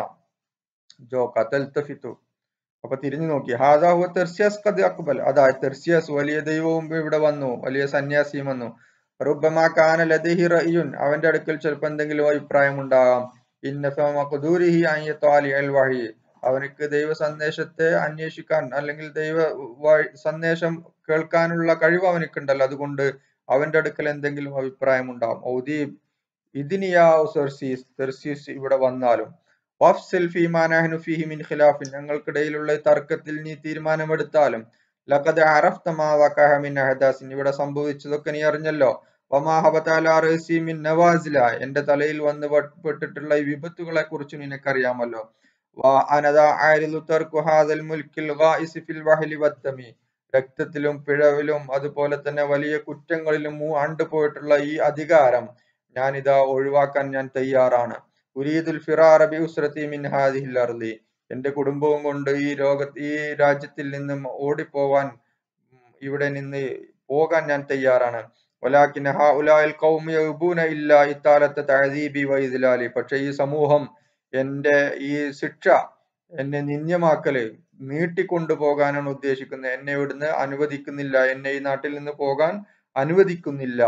ജോ കത്തൽത്തഫിത്തു അപ്പൊ തിരിഞ്ഞു നോക്കി ഹാദാഹു തെർസിയസ് കത് അക്ബൽ അതാ തെർസിയസ് വലിയ ദൈവവും ഇവിടെ വന്നു വലിയ സന്യാസിയും വന്നു റുബമാ കാന ലദഹി റഅയുൻ അവന്റെ അടുക്കൽ ചിലപ്പോൾ എന്തെങ്കിലും അഭിപ്രായം ഉണ്ടാകാം ഇന്നഫമഖദൂരിഹി അൻ യത്വാലി അൽ വഹി അവനക്ക് ദൈവ സന്ദേശത്തെ അന്വേഷിക്കാൻ അല്ലെങ്കിൽ ദൈവ സന്ദേശം കേൾക്കാനുള്ള കഴിവ് അവനക്കുണ്ടല്ലോ അതുകൊണ്ട് അവന്റെ അടുക്കൽ എന്തെങ്കിലും അഭിപ്രായം ഉണ്ടാവും ഔദീബ് ഇതിനിയാ സെർസീസ് തെർസീസ് ഇവിടെ വന്നാലും വഫ്സിൽ ഫീമാ നഹ്നു ഫീഹി മിൻ ഖിലാഫിൻ ഞങ്ങൾക്കിടയിലുള്ള തർക്കത്തിൽ നീ തീരുമാനമെടുത്താലും ലഖദ് അറഫ്ത മാ വഖഅ മിൻ അഹദാസിൻ ഇവിടെ സംഭവിച്ചതൊക്കെ നീ അറിഞ്ഞല്ലോ വമാ ഹബതഅല റസി മിൻ നവാസില എന്റെ തലയിൽ വന്ന് പെട്ടിട്ടുള്ള ഈ വിപത്തുകളെ കുറിച്ച് നിനക്കറിയാമല്ലോ വാ അനദാ ആരിലു തർക്കു ഹാദൽ മുൽക്കിൽ ഗായിസ് ഫിൽ വഹലി വദ്ദമി രക്തത്തിലും പിഴവിലും അതുപോലെ തന്നെ വലിയ കുറ്റങ്ങളിലും ആണ്ടുപോയിട്ടുള്ള ഈ അധികാരം ഞാൻ ഇതാ ഒഴിവാക്കാൻ ഞാൻ തയ്യാറാണ് ഉരീദുൽ ഫിറാറ ബി ഉസ്രതി മിൻ ഹാദിഹിൽ അർളി എന്റെ കുടുംബവും കൊണ്ട് ഈ ലോക ഈ രാജ്യത്തിൽ നിന്നും ഓടിപ്പോവാൻ ഇവിടെ നിന്ന് പോകാൻ ഞാൻ തയ്യാറാണ് വലാക്കിൻ ഹഉലാൽ ഖൗമി യബൂന ഇല്ല ഇത്താലത്തെ തഅദീബി വഇദ്ലാലി പക്ഷേ ഈ സമൂഹം എന്റെ ഈ ശിക്ഷ എന്നെ നിന്ദ്യമാക്കല് നീട്ടിക്കൊണ്ടു പോകാനാണ് ഉദ്ദേശിക്കുന്നത് എന്നെ ഇവിടുന്ന് അനുവദിക്കുന്നില്ല എന്നെ ഈ നാട്ടിൽ നിന്ന് പോകാൻ അനുവദിക്കുന്നില്ല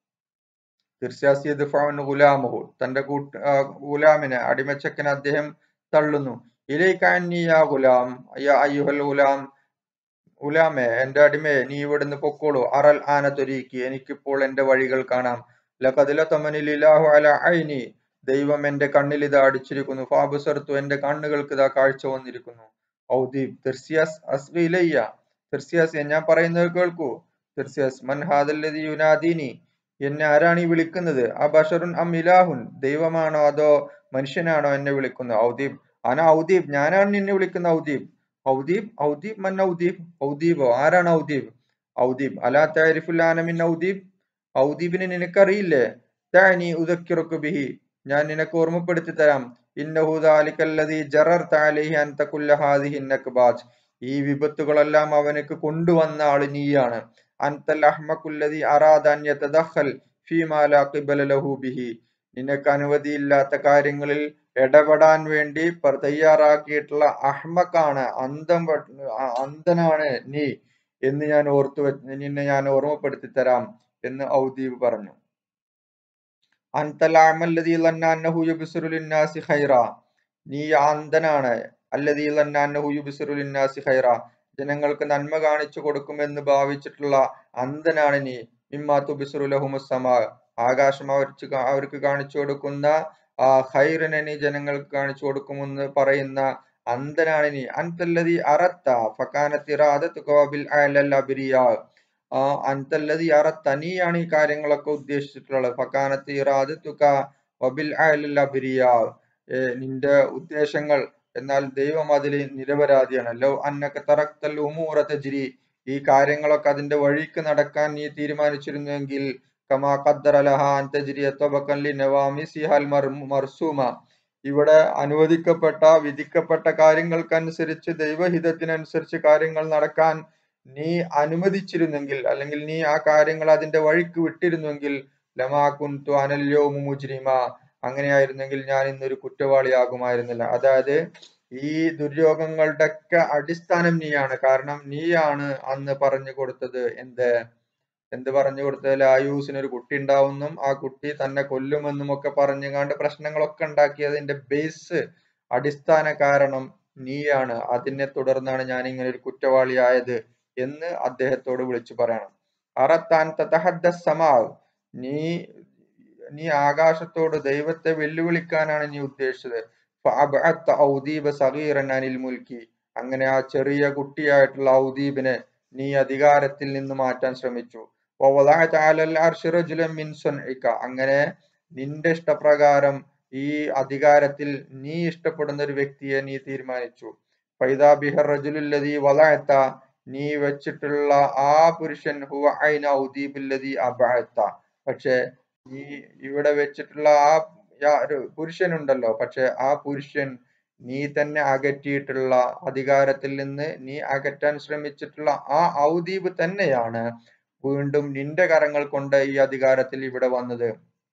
തീർച്ചയായും ഗുലാമഹു തന്റെ കൂട്ട് ഗുലാമിനെ അടിമച്ചക്കനെ അദ്ദേഹം തള്ളുന്നു ഇലൈക്കാന്നി യാ ഗുലാം യാ അയ്യുഹൽ ഗുലാം ഉലാമേ എന്റെ അടിമയെ നീ ഇവിടുന്ന് പൊക്കോളൂ അറൽ ആനത്തൊരുക്കി എനിക്കിപ്പോൾ എന്റെ വഴികൾ കാണാം ലഖദില തമനിലിലാഹു അല ഐനി ദൈവം എന്റെ കണ്ണിൽ ഇതാ അടിച്ചിരിക്കുന്നു ഫാബുസർത്തു എന്റെ കണ്ണുകൾക്ക് ഇതാ കാഴ്ച വന്നിരിക്കുന്നു ഔദീബ് തിർസിയാസ് അസ്ഗിലയ്യ തിർസിയാസ് ഞാൻ പറയുന്നത് കേൾക്കൂ തിർസിയാസ് മൻ ഹാദല്ലതി യുനാദീനി എന്നെ ആരാണ് ഈ വിളിക്കുന്നത് ആ ബഷറുൻ അം ഇലാഹുൻ ദൈവമാണോ അതോ മനുഷ്യനാണോ എന്നെ വിളിക്കുന്നത് ഔദീബ് അന ഔദീബ് ഞാനാണ് നിന്നെ വിളിക്കുന്ന ഔദീബ് ഔദീബ് ഔദീബ് മൻ ഔദീബ് ഔദീബോ ആരാണ് ഔദീബ് ഔദീബ് അലാ താരിഫുൽ ആനമിൻ ഔദീബ് ഔദീബിനെ നിനക്കറിയില്ലേ താനി ഉദക്കിറുക്കു ബിഹി ഞാൻ നിനക്ക് ഓർമ്മപ്പെടുത്തി തരാം ഇന്നഹു ദാലിക്കല്ലദീ ജറർത അലൈഹി അൻത കുല്ല ഹാദിഹി നക്ബാജ് ഈ വിപത്തുകളെല്ലാം അവനക്ക് കൊണ്ടുവന്ന ആള് നീയാണ് അൻതൽ അഹ്മക്കുല്ലദീ അറാദ അൻ യതദഖൽ ഫീമാ ലാ ഖിബല ലഹു ബിഹി നിനക്ക് അനുമതിയില്ലാത്ത കാര്യങ്ങളിൽ ഇടപെടാൻ വേണ്ടി പർ- തയ്യാറാക്കിയിട്ടുള്ള അഹ്മക്കാണ് അന്തം വ- അ- അന്ധനാണ് നീ എന്ന് ഞാൻ ഓർത്തു വെ നിന്നെ ഞാൻ ഓർമ്മപ്പെടുത്തി തരാം എന്ന് ഔദീബ് പറഞ്ഞു അൻതൽ അഅമല്ലദീ ളന്ന അന്നഹു യുബ്സിറു ലിന്നാസി ഖൈറ നീ ആ അന്ധനാണ് അല്ലദീ ളന്ന അന്നഹു യുബ്സിറു ലിന്നാസി ഖൈറ ജനങ്ങൾക്ക് നന്മ കാണിച്ചു കൊടുക്കുമെന്ന് ഭാവിച്ചിട്ടുള്ള അന്ധനാണ് നീ മിമ്മാ തുബ്സിറു ലഹുമുസ് സമാ ആകാശം അവർക്ക് കാ- അവർക്ക് കാണിച്ചു കൊടുക്കുന്ന ആ ഖൈറിനെ നീ ജനങ്ങൾക്ക് കാണിച്ചു കൊടുക്കുമെന്ന് പറയുന്ന അന്ധനാണ് നീ അൻതല്ലദീ അറത്ത ഫകാനത്ത് ഇറാദത്തുക ബിൽ അലൽ അബ്രിയാ ആ അൻതല്ലദീ അറത്ത നീയാണ് ഈ കാര്യങ്ങളൊക്കെ ഉദ്ദേശിച്ചിട്ടുള്ളത് ഫകാനത്ത് ഇറാദത്തുക വബിൽ അലൽ അബ്രിയാ ഏ, നിന്റെ ഉദ്ദേശങ്ങൾ എന്നാൽ ദൈവം അതിൽ നിരപരാധിയാണ് ലോ അന്നക തറക്തൽ ഉമൂറ തജ്രി ഈ കാര്യങ്ങളൊക്കെ അതിന്റെ വഴിക്ക് നടക്കാൻ നീ തീരുമാനിച്ചിരുന്നുവെങ്കിൽ കമാ ഖദ്ദറ ലഹ അൻ തജ്രിയ തബഖൻ ലിനവാമിസിഹൽ മർ- മർസൂമ ഇവിടെ അനുവദിക്കപ്പെട്ട വിധിക്കപ്പെട്ട കാര്യങ്ങൾക്കനുസരിച്ച് ദൈവഹിതത്തിനനുസരിച്ച് കാര്യങ്ങൾ നടക്കാൻ നീ അനുവദിച്ചിരുന്നെങ്കിൽ അല്ലെങ്കിൽ നീ ആ കാര്യങ്ങൾ അതിന്റെ വഴിക്ക് വിട്ടിരുന്നെങ്കിൽ ലമാ കുന്തു അനല്യോമു മുജ്രിമ അങ്ങനെയായിരുന്നെങ്കിൽ ഞാൻ ഇന്നൊരു കുറ്റവാളിയാകുമായിരുന്നില്ല അതായത് ഈ ദുര്യോഗങ്ങളുടെ ഒക്കെ അടിസ്ഥാനം നീയാണ് കാരണം നീയാണ് അന്ന് പറഞ്ഞു കൊടുത്തത് എന്ത് എന്ത് പറഞ്ഞു കൊടുത്തത് ലായൂസിന് ഒരു കുട്ടി ഉണ്ടാവുന്നും ആ കുട്ടി തന്നെ കൊല്ലുമെന്നും ഒക്കെ പറഞ്ഞുകൊണ്ട് പ്രശ്നങ്ങളൊക്കെ ഉണ്ടാക്കിയതിന്റെ ബേസ് അടിസ്ഥാന കാരണം നീയാണ് അതിനെ തുടർന്നാണ് ഞാൻ ഇങ്ങനെ ഒരു കുറ്റവാളിയായത് എന്ന് അദ്ദേഹത്തോട് വിളിച്ചു പറയണം അറത്താൻ തതഹദ്ദസ് സമാവ് നീ നീ ആകാശത്തോട് ദൈവത്തെ വെല്ലുവിളിക്കാനാണ് നീ ഉദ്ദേശിച്ചത് ഫഅബ്അത്ത ഔദീബ സഗീറൻ അനിൽ മുൽക്കി അങ്ങനെ ആ ചെറിയ കുട്ടിയായിട്ടുള്ള ഔദീബിനെ നീ അധികാരത്തിൽ നിന്ന് മാറ്റാൻ ശ്രമിച്ചു വവദഅത അലൽ അർശി റജുലൻ മിൻ സുൻഇക അങ്ങനെ നിന്റെ ഇഷ്ടപ്രകാരം ഈ അധികാരത്തിൽ നീ ഇഷ്ടപ്പെടുന്ന ഒരു വ്യക്തിയെ നീ തീരുമാനിച്ചു ഫൈദാ ബിഹർ റജുലുല്ലദീ വദഅത നീ വെച്ചിട്ടുള്ള ആ പുരുഷൻ ഹുവ ഐന ഔദീബുല്ലദീ അബഅത പക്ഷേ ഈ ഇവിടെ വെച്ചിട്ടുള്ള ആ യാ- ഒരു പുരുഷനുണ്ടല്ലോ പക്ഷെ ആ പുരുഷൻ നീ തന്നെ അകറ്റിയിട്ടുള്ള അധികാരത്തിൽ നിന്ന് നീ അകറ്റാൻ ശ്രമിച്ചിട്ടുള്ള ആ ഔദീബ് തന്നെയാണ് വീണ്ടും നിന്റെ കരങ്ങൾ കൊണ്ട് ഈ അധികാരത്തിൽ ഇവിടെ വന്നത്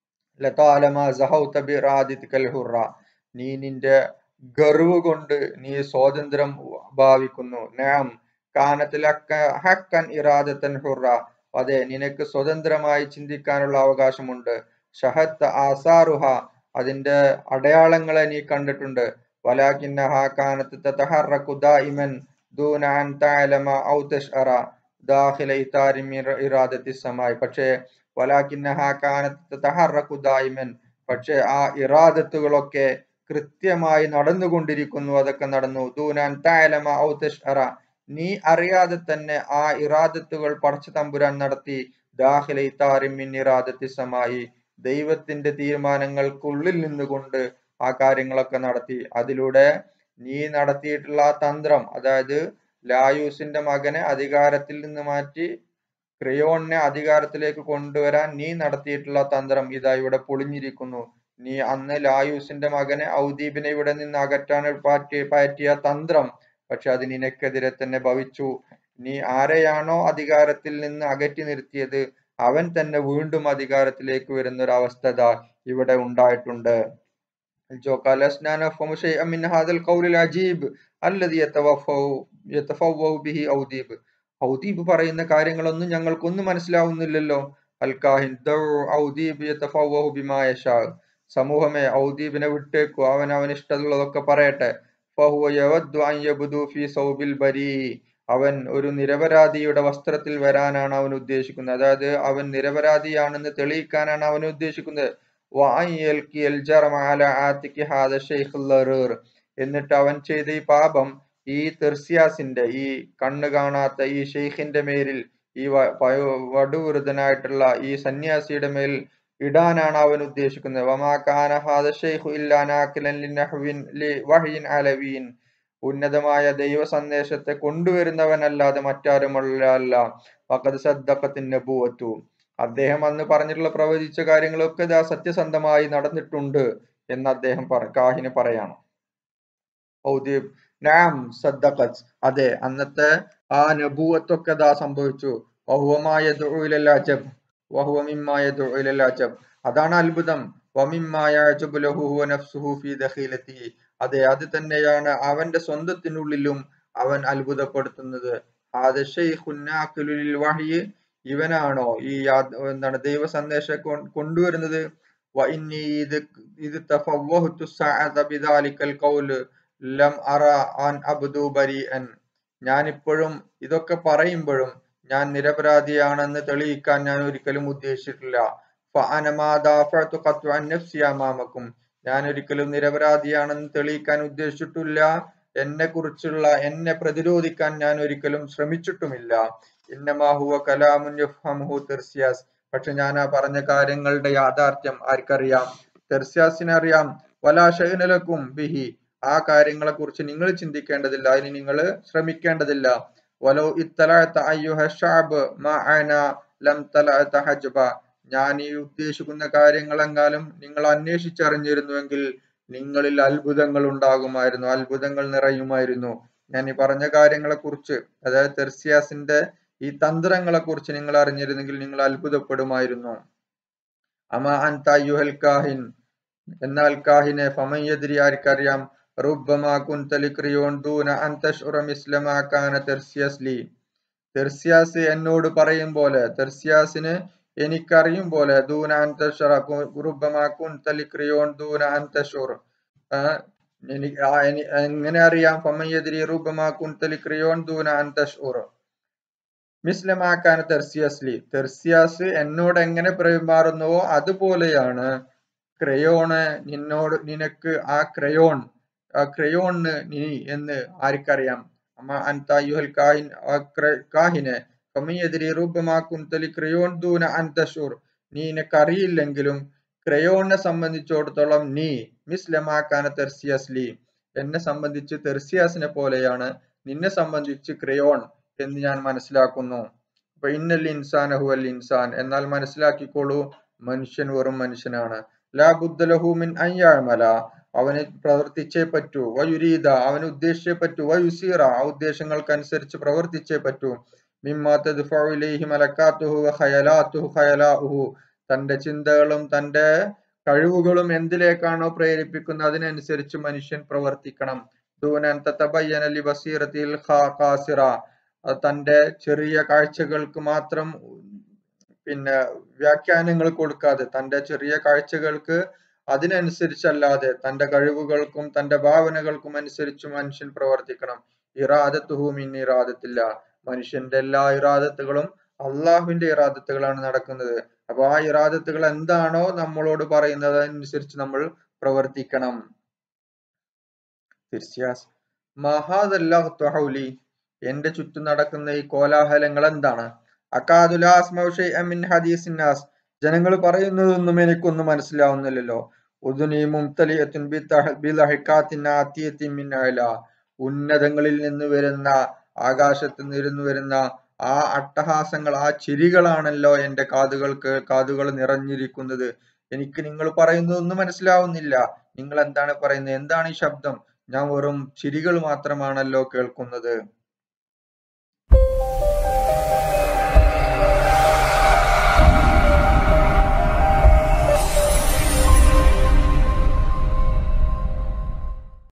ലതാലമ സഹൗത ബിറാദിത്കൽ ഹുറ നീ നിന്റെ ഗർവ് കൊണ്ട് നീ സ്വാതന്ത്ര്യം ഭാവിക്കുന്നു നാം കാനത്തിൽ ഹക്കൻ ഇറാദത്തൻ ഹുറ അതെ നിനക്ക് സ്വതന്ത്രമായി ചിന്തിക്കാനുള്ള അവകാശമുണ്ട് ഷഹത്ത ആസാറുഹ അതിന്റെ അടയാളങ്ങളെ നീ കണ്ടിട്ടുണ്ട് വലാകിന്നഹ കാനത്ത് തതഹറക്കു ദായിമൻ ദൂന അൻ തഅലമ ഔ തശ്അറ ദാഖില ഇതാരി മിൻ ഇറാദത്തി സമായി പക്ഷേ വലാകിന്നഹ കാനത്ത് തതഹറക്കു ദായിമൻ പക്ഷേ ആ ഇറാദത്തുകളൊക്കെ കൃത്യമായി നടന്നുകൊണ്ടിരിക്കുന്നു അതൊക്കെ നടന്നു ദൂനാൻ തഅലമ ഔ തശ്അറ നീ അറിയാതെ തന്നെ ആ ഇറാദത്തുകൾ പടച്ച തമ്പുരാൻ നടത്തി ദാഖില ഇതാരി മിൻ ഇറാദത്തി സമായി ദൈവത്തിന്റെ തീരുമാനങ്ങൾക്കുള്ളിൽ നിന്നുകൊണ്ട് ആ കാര്യങ്ങളൊക്കെ നടത്തി അതിലൂടെ നീ നടത്തിയിട്ടുള്ള ആ തന്ത്രം അതായത് ലായൂസിന്റെ മകനെ അധികാരത്തിൽ നിന്ന് മാറ്റി ക്രയോണിനെ അധികാരത്തിലേക്ക് കൊണ്ടുവരാൻ നീ നടത്തിയിട്ടുള്ള തന്ത്രം ഇതാ ഇവിടെ പൊളിഞ്ഞിരിക്കുന്നു നീ അന്ന് ലായൂസിന്റെ മകനെ ഔദീബിനെ ഇവിടെ നിന്ന് അകറ്റാൻ പാറ്റി പറ്റിയ തന്ത്രം പക്ഷെ അത് നിനക്കെതിരെ തന്നെ ഭവിച്ചു നീ ആരെയാണോ അധികാരത്തിൽ നിന്ന് അകറ്റി നിർത്തിയത് അവൻ തന്നെ വീണ്ടും അധികാരത്തിലേക്ക് വരുന്ന ഒരു അവസ്ഥ ദാ ഇവിടെ ഉണ്ടായിട്ടുണ്ട് جو قال لسنا نفهم شيئا من هذا القول العجيب الذي يتوفوا يتفوه به ഔദീബ് ഔദീബ് പറയുന്ന കാര്യങ്ങളൊന്നും ഞങ്ങൾക്കൊന്നും മനസ്സിലാവുന്നില്ലല്ലോ അൽ കാഹിൻ ദൗ ഔദീബ് യതഫവഹു ബിമാ യശാ സമൂഹമേ ഔദീബിനെ വിട്ടേക്കു അവൻ അവന് ഇഷ്ടമുള്ളതൊക്കെ പറയട്ടെ ഫഹുവ യവദ്ദു അൻ യബ്ദു ഫീ സൗബിൽ ബരീ അവൻ ഒരു നിരപരാധിയുടെ വസ്ത്രത്തിൽ വരാനാണ് അവൻ ഉദ്ദേശിക്കുന്നത് അതായത് അവൻ നിരപരാധിയാണെന്ന് തെളിയിക്കാനാണ് അവൻ ഉദ്ദേശിക്കുന്നത് വഅൻ യൽഖിയൽ ജറമ അലാ ആതിഖി ഹാദ ശൈഖുൽ ലറൂർ. എന്നിട്ട് അവൻ ചെയ്ത ഈ പാപം ഈ തെർസിയാസിന്റെ ഈ കണ്ണ് കാണാത്ത ഈ ഷെയ്ഖിന്റെ മേലിൽ ഈ വ- പയോ- വടുവൃതനായിട്ടുള്ള ഈ സന്യാസിയുടെ മേൽ ഇടാനാണ് അവൻ ഉദ്ദേശിക്കുന്നത് വമാ കാന ഹാദ ശൈഖു ഇല്ലാ നാക്കിലൻ ലിനഹ്വിൻ ലിവഹ്യിൻ അലവിൻ ഉന്നതമായ ദൈവ സന്ദേശത്തെ കൊണ്ടുവരുന്നവനല്ലാതെ മറ്റാരുമല്ല ഫഖദ് സദ്ദഖത്തിൻ നബുവത്തു അദ്ദേഹം അന്ന് പറഞ്ഞിട്ടുള്ള പ്രവചിച്ച കാര്യങ്ങളൊക്കെ ദാ സത്യസന്ധമായി നടന്നിട്ടുണ്ട് എന്ന് അദ്ദേഹം പറ കാഹിന് പറയാണ് ഔദീബ് നാം സദ്ദഖത്ത് അതെ അന്നത്തെ ആ നബൂവത്തൊക്കെ ദാ സംഭവിച്ചു വഹുവമായ അജബ് വഹുവ മിമ്മായ അജബ് അതാണ് അത്ഭുതം വമിമ്മായ അജബ് ലഹു ഹുവ നഫ്സുഹു ഫീ ദഖീലത്തിഹി അതെ അത് തന്നെയാണ് അവന്റെ സ്വന്തത്തിനുള്ളിലും അവൻ അത്ഭുതപ്പെടുത്തുന്നത് ഹാദ ശൈഖുൻ നാഖിലു ലിൽ വഹ്യി ഇവനാണോ ഈ യാ- എന്താണ് ദൈവ സന്ദേശം കൊ- കൊണ്ടുവരുന്നത് وإني إذ إذ تفوهت الساعة بذلك القول ലം അറ അൻ അബ്ദു ബരീഅൻ ഞാൻ ഇപ്പോഴും ഇതൊക്കെ പറയുമ്പോഴും ഞാൻ നിരപരാധിയാണെന്ന് തെളിയിക്കാൻ ഞാൻ ഒരിക്കലും ഉദ്ദേശിച്ചിട്ടില്ല فأنا ما دافعت قطع عن نفسي أمامكم ഞാൻ ഒരിക്കലും നിരപരാധിയാണെന്ന് തെളിയിക്കാൻ ഉദ്ദേശിച്ചിട്ടില്ല എന്നെ കുറിച്ചുള്ള എന്നെ പ്രതിരോധിക്കാൻ ഞാൻ ഒരിക്കലും ശ്രമിച്ചിട്ടുമില്ല ഇന്നമാ ഹുവ കലാമുൻ യഫ്ഹമുഹു തെർസിയാസ് പക്ഷെ ഞാൻ ആ പറഞ്ഞ കാര്യങ്ങളുടെ യാഥാർത്ഥ്യം ആർക്കറിയാം തെർസിയാസിന് അറിയാം വലാ ഷൈനലക്കും ബിഹി ആ കാര്യങ്ങളെ കുറിച്ച് നിങ്ങൾ ചിന്തിക്കേണ്ടതില്ല അതിന് നിങ്ങൾ ശ്രമിക്കേണ്ടതില്ല വലോ ഇത്തലഅത്ത അയ്യുഹ ഷഅബ് മഅന ലം തലഅത ഹജ്ബ ഞാൻ ഈ ഉദ്ദേശിക്കുന്ന കാര്യങ്ങളെങ്ങാനും നിങ്ങൾ അന്വേഷിച്ചറിഞ്ഞിരുന്നുവെങ്കിൽ നിങ്ങളിൽ അത്ഭുതങ്ങൾ ഉണ്ടാകുമായിരുന്നു അത്ഭുതങ്ങൾ നിറയുമായിരുന്നു ഞാൻ ഈ പറഞ്ഞ കാര്യങ്ങളെ കുറിച്ച് അതായത് തെർസിയാസിന്റെ ഈ തന്ത്രങ്ങളെ കുറിച്ച് നിങ്ങൾ അറിഞ്ഞിരുന്നെങ്കിൽ നിങ്ങൾ അത്ഭുതപ്പെടുമായിരുന്നു അമ അൻത അയ്യുഹൽ കാഹിൻ എന്നാൽ കാഹിനെ ഫമൻ യദ്രി ആർക്കറിയാം റുബ്ബമാ കുൻത ലിക്രിയോൺ ദൂന അൻ തശ്ഉറ മിസ്ല മാ കാന തെർസിയസ് ലി തെർസിയാസ് എന്നോട് പറയും പോലെ തെർസിയാസിന് എനിക്കറിയും പോലെ ദൂന അൻ തശ്ഉറ റുബ്ബമാ കുൻത ലിക്രിയോൺ ദൂന അൻ തശ്ഉർ ആ, എനിക്ക് ആ, എനി- എങ്ങനെ അറിയാം ഫമൻ യദ്രി റുബ്ബമാ കുൻത ലിക്രിയോൺ ദൂന അൻ തശ്ഉർ മിസ്ലമാക്കാൻ തെർസിയസ്ലി തെർസിയാസ് എന്നോട് എങ്ങനെ പെരുമാറുന്നുവോ അതുപോലെയാണ് ക്രയോണ് നിന്നോട് നിനക്ക് ആ ക്രയോൺ ആ ക്രയോണ് നീ എന്ന് ആർക്കറിയാം അമ്മ അൻതായുഹൽ കാഹിൻ ആ ക്ര- കാഹിനെ ഫമിയദ്രി റൂബമാ കുന്തലി ക്രയോൺ ദൂന അന്തഷൂർ നീ നിനക്കറിയില്ലെങ്കിലും ക്രയോണിനെ സംബന്ധിച്ചിടത്തോളം നീ മിസ്ലമാക്കാന തെർസിയസ്ലി എന്നെ സംബന്ധിച്ച് തെർസിയാസിനെ പോലെയാണ് നിന്നെ സംബന്ധിച്ച് ക്രയോൺ എന്ന് ഞാൻ മനസ്സിലാക്കുന്നു അപ്പൊ ഇന്നൽ ഇൻസാൻ ഹുവൽ ഇൻസാൻ എന്നാൽ മനസ്സിലാക്കിക്കോളൂ മനുഷ്യൻ വെറും മനുഷ്യനാണ് ലാ ബുദ്ധലഹു മിൻ അയ്യാമല അവന് പ്രവർത്തിച്ചേ പറ്റൂ വയുരീദ അവന് ഉദ്ദേശിച്ചേ പറ്റൂ വയുസീറ ആ ഉദ്ദേശങ്ങൾക്കനുസരിച്ച് പ്രവർത്തിച്ചേ പറ്റൂ മിമ്മാ തദ്ഫഉ ഇലൈഹി മലക്കാത്തുഹു വഖയലാത്തുഹു ഖയലാഉഹു തന്റെ ചിന്തകളും തന്റെ കഴിവുകളും എന്തിലേക്കാണോ പ്രേരിപ്പിക്കുന്നത് അതിനനുസരിച്ച് മനുഷ്യൻ പ്രവർത്തിക്കണം ദൂനൻ തതബയ്യന ലി ബസീറത്തിൽ ഖാസിറ അത് തന്റെ ചെറിയ കാഴ്ചകൾക്ക് മാത്രം പിന്നെ വ്യാഖ്യാനങ്ങൾ കൊടുക്കാതെ തന്റെ ചെറിയ കാഴ്ചകൾക്ക് അതിനനുസരിച്ചല്ലാതെ തന്റെ കഴിവുകൾക്കും തന്റെ ഭാവനകൾക്കും അനുസരിച്ച് മനുഷ്യൻ പ്രവർത്തിക്കണം ഇറാദത്തുഹു മിൻ ഇറാദത്തില്ല മനുഷ്യന്റെ എല്ലാ ഇറാദത്തുകളും അള്ളാഹുവിന്റെ ഇറാദത്തുകളാണ് നടക്കുന്നത് അപ്പൊ ആ ഇറാദത്തുകൾ എന്താണോ നമ്മളോട് പറയുന്നത് അതനുസരിച്ച് നമ്മൾ പ്രവർത്തിക്കണം തിർസ്യാസ് മഹാദല്ലാഹു ഹൗലി എന്റെ ചുറ്റും നടക്കുന്ന ഈ കോലാഹലങ്ങൾ എന്താണ് അക്കാദുലാസ്മൗ ഷൈഅൻ മിൻ ഹദീസിന്നാസ് ജനങ്ങൾ പറയുന്നതൊന്നും എനിക്കൊന്നും മനസ്സിലാവുന്നില്ലല്ലോ ഉദുനി മുംതലിയത്തുൻ ബിതഹ- ബിലഹിക്കാത്തിൻ ആത്തിയത്തിൻ മിൻ അഅല. ഉന്നതങ്ങളിൽ നിന്ന് വരുന്ന ആകാശത്ത് നിന്നു വരുന്ന ആ അട്ടഹാസങ്ങൾ ആ ചിരികളാണല്ലോ എന്റെ കാതുകൾക്ക് കാതുകൾ നിറഞ്ഞിരിക്കുന്നത് എനിക്ക് നിങ്ങൾ പറയുന്നതൊന്നും മനസ്സിലാവുന്നില്ല നിങ്ങൾ എന്താണ് പറയുന്നത് എന്താണ് ഈ ശബ്ദം ഞാൻ വെറും ചിരികൾ മാത്രമാണല്ലോ കേൾക്കുന്നത്